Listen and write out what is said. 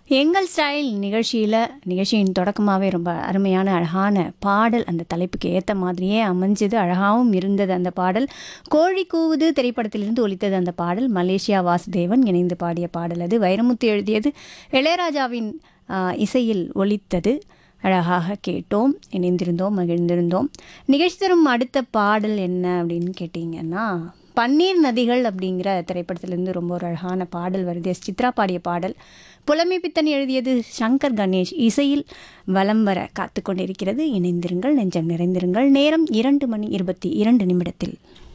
எங்கள் ஸ்டைல் நிகழ்ச்சியில் நிகழ்ச்சியின் தொடக்கமாகவே ரொம்ப அருமையான அழகான பாடல் அந்த தலைப்புக்கு ஏற்ற மாதிரியே அமைஞ்சது அழகாகவும் இருந்தது அந்த பாடல் கோழி கூவுது திரைப்படத்திலிருந்து ஒலித்தது அந்த பாடல் மலேசியா வாசுதேவன் இணைந்து பாடிய பாடல் அது வைரமுத்து எழுதியது இளையராஜாவின் ஆ, இசையில் ஒலித்தது அழகாக கேட்டோம் இணைந்திருந்தோம் மகிழ்ந்திருந்தோம் நிகழ்ச்சி தரும் அடுத்த பாடல் என்ன அப்படின்னு கேட்டிங்கன்னா பன்னீர் நதிகள் அப்படிங்கிற திரைப்படத்திலிருந்து ரொம்ப ஒரு அழகான பாடல் வருது எஸ் சித்ரா பாடிய பாடல் புலமை பித்தன் எழுதியது சங்கர் கணேஷ் இசையில் வலம் வர காத்து கொண்டிருக்கிறது இணைந்திருங்கள் நெஞ்சம் நிறைந்திருங்கள் நேரம் இரண்டு மணி இருபத்தி இரண்டு நிமிடத்தில்